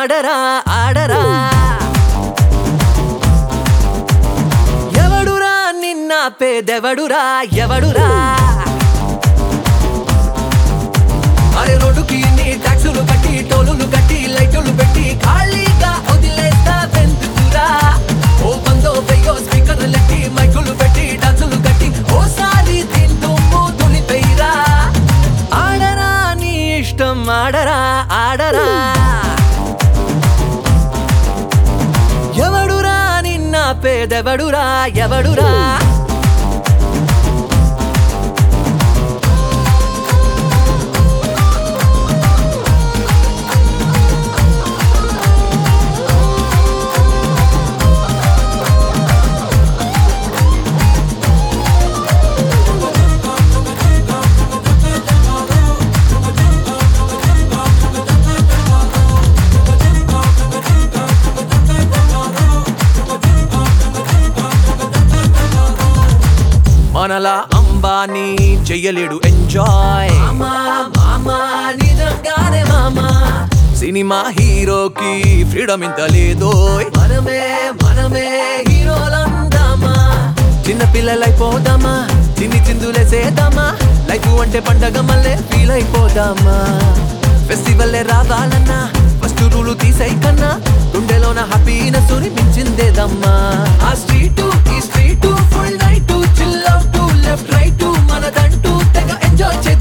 ఆడరా ఆడరా ఎవడురా నిన్న పేదెవడురా ఎవడురా అరే రోడ్డుకి నీ ట్యాక్సులు కట్టి టోలులు కట్టి లైటులు పెట్టి ఖాళీగా వదిలేస్తా వెందుకురా ఓ బందో వెయ్యో స్పీకర్లు లెట్టి మైకులు పెట్టి డాన్సులు కట్టి ఓసారి తింటూ దులిపేరా ఆడరా నీ ఇష్టం ఆడరా ఆడరా ఎవడురా నిన్న పేదెవడురా ఎవడురా మనలా అంబానీ చెయ్యలేడు ఎంజాయ్ నిజంగానే మామా సినిమా హీరోకి ఫ్రీడమ్ ఇంత లేదో మనమే మనమే హీరోలందామా చిన్న పిల్లలైపోదామా చిన్ని చిందులేసేద్దామా లైఫ్ అంటే పండగ మళ్ళీ ఫీల్ అయిపోదామా ఫెస్టివల్ రావాలన్నా ఫస్ట్ రూలు తీసై కన్నా గుండెలోన హ్యాపీనెస్ మించిందేదమ్మా ఆ స్ట్రీట్ ఈ street full night chill out left right మనదంటూ తెగ ఎంజాయ్ చేద్దాం